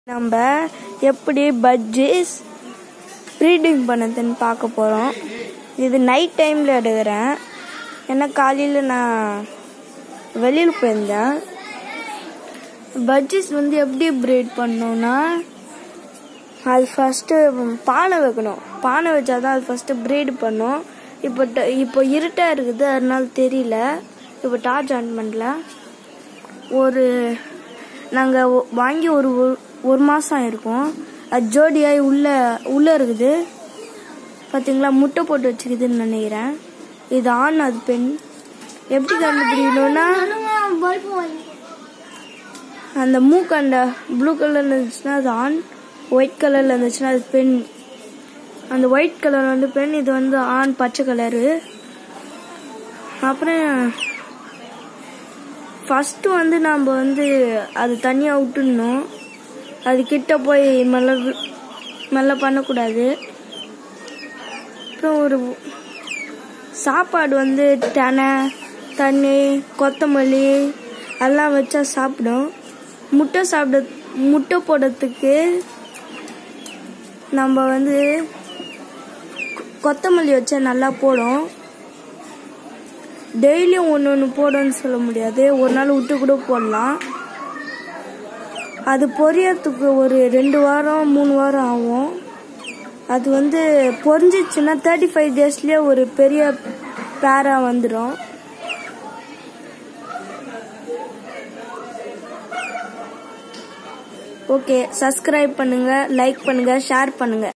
நம்ம எப்படி பஜ்ஜீஸ் ப்ரீடிங் பண்ணதுன்னு பார்க்க போகிறோம் இது நைட் டைமில் எடுக்கிறேன் ஏன்னா காலையில் நான் வெளியில் போயிருந்தேன் பஜ்ஜீஸ் வந்து எப்படி ப்ரீட் பண்ணோன்னா அது ஃபஸ்ட்டு பானை வைக்கணும் பானை வச்சா தான் அது ஃபஸ்ட்டு ப்ரீட் பண்ணும் இப்போ ட- இப்போ இருட்டாக இருக்குது அதனால தெரியல இப்போ டார்ச் ஆன் பண்ணல ஒரு நாங்கள் வாங்கி ஒரு ஒரு- ஒரு மாதம் இருக்கும் அது ஜோடியாகி உள்ளே உள்ளே இருக்குது பார்த்தீங்களா முட்டை போட்டு வச்சுக்குதுன்னு நினைக்கிறேன் இது ஆண் அது பெண் எப்படி கண்டுபிடிக்கணும்னா அந்த மூக்கண்ட ப்ளூ கலர்ல இருந்துச்சுன்னா அது ஆண் ஒயிட் கலர்ல இருந்துச்சுன்னா அது பெண் அந்த ஒயிட் கலர் வந்து பெண் இது வந்து ஆண் பச்சை கலரு அப்புறம் ஃபர்ஸ்ட் வந்து நம்ம வந்து அது தனியாக விட்டுடணும் அது கிட்ட போய் மெல்ல வி- மெல்ல பண்ணக்கூடாது அப்புறம் ஒரு சாப்பாடு வந்து தெனை தண்ணி கொத்தமல்லி எல்லாம் வச்சா சாப்பிடும் முட்டை சாப்பிட முட்டை போடுறதுக்கு நம்ம வந்து கொ- கொத்தமல்லி வச்சா நல்லா போடும் டெய்லியும் ஒன்று ஒன்று போடுன்னு சொல்ல முடியாது ஒரு நாள் விட்டு கூட போடலாம் அது பொரியறதுக்கு ஒரு ரெண்டு வாரம் மூணு வாரம் ஆகும் அது வந்து பொரிஞ்சிச்சுன்னா தேர்ட்டி ஃபைவ் டேஸ்லேயே ஒரு பெரிய பேரா வந்துடும் ஓகே சப்ஸ்கிரைப் பண்ணுங்க லைக் பண்ணுங்க ஷேர் பண்ணுங்க